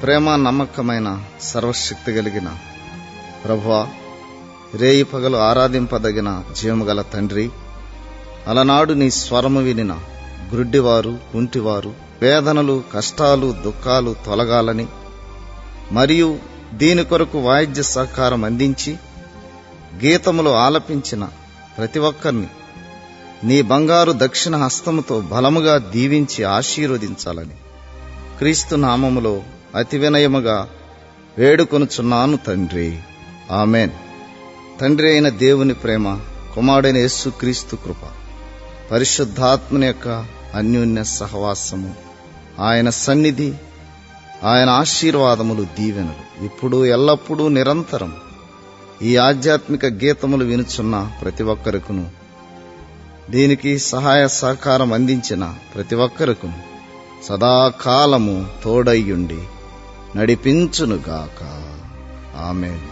ప్రేమ నమ్మకమైన సర్వశక్తి కలిగిన ప్రభువా రేయి పగలు ఆరాధింపదగిన జీవముగల తండ్రి అలనాడు నీ స్వరము వినిన గుడ్డివారు కుంటివారు వేదనలు కష్టాలు దుఃఖాలు తొలగాలని మరియు దీని కొరకు వాయిద్య సహకారం అందించి గీతములు ఆలపించిన ప్రతి ఒక్కరిని నీ బంగారు దక్షిణ హస్తముతో బలముగా దీవించి ఆశీర్వదించాలని క్రీస్తు నామములో అతి వినయముగా వేడుకొనుచున్నాను తండ్రి ఆమెన్ తండ్రి అయిన దేవుని ప్రేమ కుమారుడైన యేసు క్రీస్తు కృప పరిశుద్ధాత్మని యొక్క అన్యోన్య సహవాసము ఆయన సన్నిధి ఆయన ఆశీర్వాదములు దీవెనలు ఇప్పుడు ఎల్లప్పుడూ నిరంతరం ఈ ఆధ్యాత్మిక గీతములు వినుచున్న ప్రతి ఒక్కరికును దీనికి సహాయ సహకారం అందించిన ప్రతి ఒక్కరికును సదాకాలము తోడయ్యుండి నడిపించునుగాక ఆమెన్